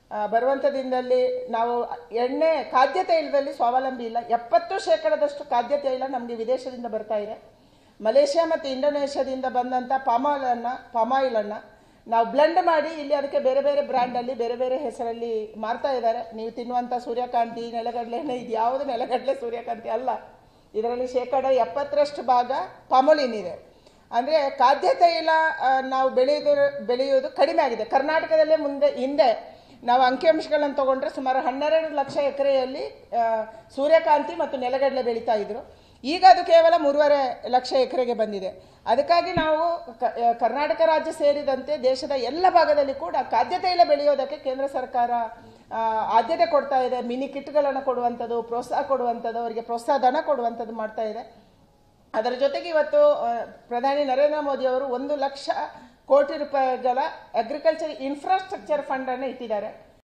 ಆ, ಬರುವಂಥ ದಿನದಲ್ಲಿ ನಾವು ಎಣ್ಣೆ ಖಾದ್ಯ ತೈಲದಲ್ಲಿ ಸ್ವಾವಲಂಬಿ ಇಲ್ಲ ಎಪ್ಪತ್ತು ಶೇಕಡದಷ್ಟು ಖಾದ್ಯ ತೈಲ ನಮಗೆ ವಿದೇಶದಿಂದ ಬರ್ತಾ ಇದೆ ಮಲೇಷ್ಯಾ ಮತ್ತು ಇಂಡೋನೇಷ್ಯಾದಿಂದ ಬಂದಂಥ ಪಾಮಾಯಿಲನ್ನು ಪಾಮಾಯಿಲನ್ನು ನಾವು ಬ್ಲೆಂಡ್ ಮಾಡಿ ಇಲ್ಲಿ ಅದಕ್ಕೆ ಬೇರೆ ಬೇರೆ ಬ್ರ್ಯಾಂಡಲ್ಲಿ ಬೇರೆ ಬೇರೆ ಹೆಸರಲ್ಲಿ ಮಾರ್ತಾ ಇದ್ದಾರೆ ನೀವು ತಿನ್ನುವಂಥ ಸೂರ್ಯಕಾಂತಿ ನೆಲಗಡಲೆ ಎಣ್ಣೆ ಇದು ಯಾವುದು ನೆಲಗಡಲೆ ಸೂರ್ಯಕಾಂತಿ ಅಲ್ಲ ಇದರಲ್ಲಿ ಶೇಕಡ ಎಪ್ಪತ್ತರಷ್ಟು ಭಾಗ ಪಾಮೋಲಿನ್ ಇದೆ ಅಂದರೆ ಖಾದ್ಯ ತೈಲ ಆ, ನಾವು ಬೆಳೆಯೋದು ಬೆಳೆಯೋದು ಕಡಿಮೆ ಆಗಿದೆ ಕರ್ನಾಟಕದಲ್ಲೇ ಮುಂದೆ ಹಿಂದೆ ನಾವು ಅಂಕಿಅಂಶಗಳನ್ನು ತಗೊಂಡ್ರೆ ಸುಮಾರು ಹನ್ನೆರಡು ಲಕ್ಷ ಎಕರೆಯಲ್ಲಿ ಆ, ಸೂರ್ಯಕಾಂತಿ ಮತ್ತು ನೆಲಗಡಲೆ ಬೆಳೀತಾ ಇದ್ರು ಈಗ ಅದು ಕೇವಲ ಮೂರುವರೆ ಲಕ್ಷ ಎಕರೆಗೆ ಬಂದಿದೆ ಅದಕ್ಕಾಗಿ ನಾವು ಕ- ಆ, ಕರ್ನಾಟಕ ರಾಜ್ಯ ಸೇರಿದಂತೆ ದೇಶದ ಎಲ್ಲ ಭಾಗದಲ್ಲಿ ಕೂಡ ಖಾದ್ಯ ತೈಲ ಬೆಳೆಯೋದಕ್ಕೆ ಕೇಂದ್ರ ಸರ್ಕಾರ ಆ, ಆದ್ಯತೆ ಕೊಡ್ತಾ ಇದೆ ಮಿನಿ ಕಿಟ್ಗಳನ್ನು ಕೊಡುವಂಥದ್ದು ಪ್ರೋತ್ಸಾಹ ಕೊಡುವಂಥದ್ದು ಅವರಿಗೆ ಪ್ರೋತ್ಸಾಹ ಧನ ಕೊಡುವಂಥದ್ದು ಮಾಡ್ತಾ ಇದೆ ಅದರ ಜೊತೆಗೆ ಇವತ್ತು ಆ, ಪ್ರಧಾನಿ ನರೇಂದ್ರ ಮೋದಿ ಅವರು ಒಂದು ಲಕ್ಷ ಕೋಟಿ ರೂಪಾಯಿಗಳ ಅಗ್ರಿಕಲ್ಚರ್ ಇನ್ಫ್ರಾಸ್ಟ್ರಕ್ಚರ್ ಫಂಡ್ ಅನ್ನು ಇಟ್ಟಿದ್ದಾರೆ